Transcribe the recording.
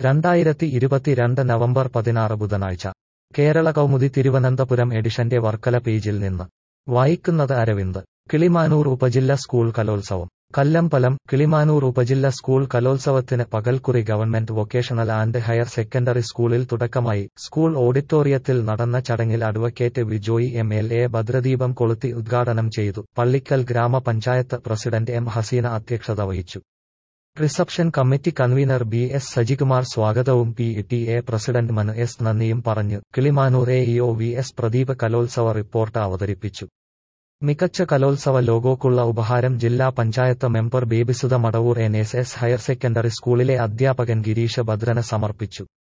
രണ്ടായിരത്തി ഇരുപത്തിരണ്ട് നവംബർ പതിനാറ് ബുധനാഴ്ച കേരള കൗമുദി തിരുവനന്തപുരം എഡിഷന്റെ വർക്കല പേജിൽ നിന്ന് വായിക്കുന്നത് അരവിന്ദ് കിളിമാനൂർ ഉപജില്ല സ്കൂൾ കലോത്സവം കല്ലമ്പലം കിളിമാനൂർ ഉപജില്ല സ്കൂൾ കലോത്സവത്തിന് Pakalkuri government vocational and higher secondary സ്കൂളിൽ തുടക്കമായി സ്കൂൾ ഓഡിറ്റോറിയത്തിൽ നടന്ന ചടങ്ങിൽ advocate Vijoy M L A ഭദ്രദീപം കൊളുത്തി ഉദ്ഘാടനം ചെയ്തു പള്ളിക്കൽ ഗ്രാമപഞ്ചായത്ത് പ്രസിഡന്റ് എം ഹസീന അധ്യക്ഷത വഹിച്ചു reception committee convener B S Sajikumar സ്വാഗതവും P T A president Manu S നന്ദിയും പറഞ്ഞു Kilimanoor A E O V S Pradeep കലോത്സവ റിപ്പോർട്ട് അവതരിപ്പിച്ചു മികച്ച കലോത്സവ ലോഗോക്കുള്ള ഉപഹാരം ജില്ലാ panchayat member Babysudha Madavoor N S S higher secondary സ്കൂളിലെ അധ്യാപകൻ ഗിരീഷ് ഭദ്രന് സമർപ്പിച്ചു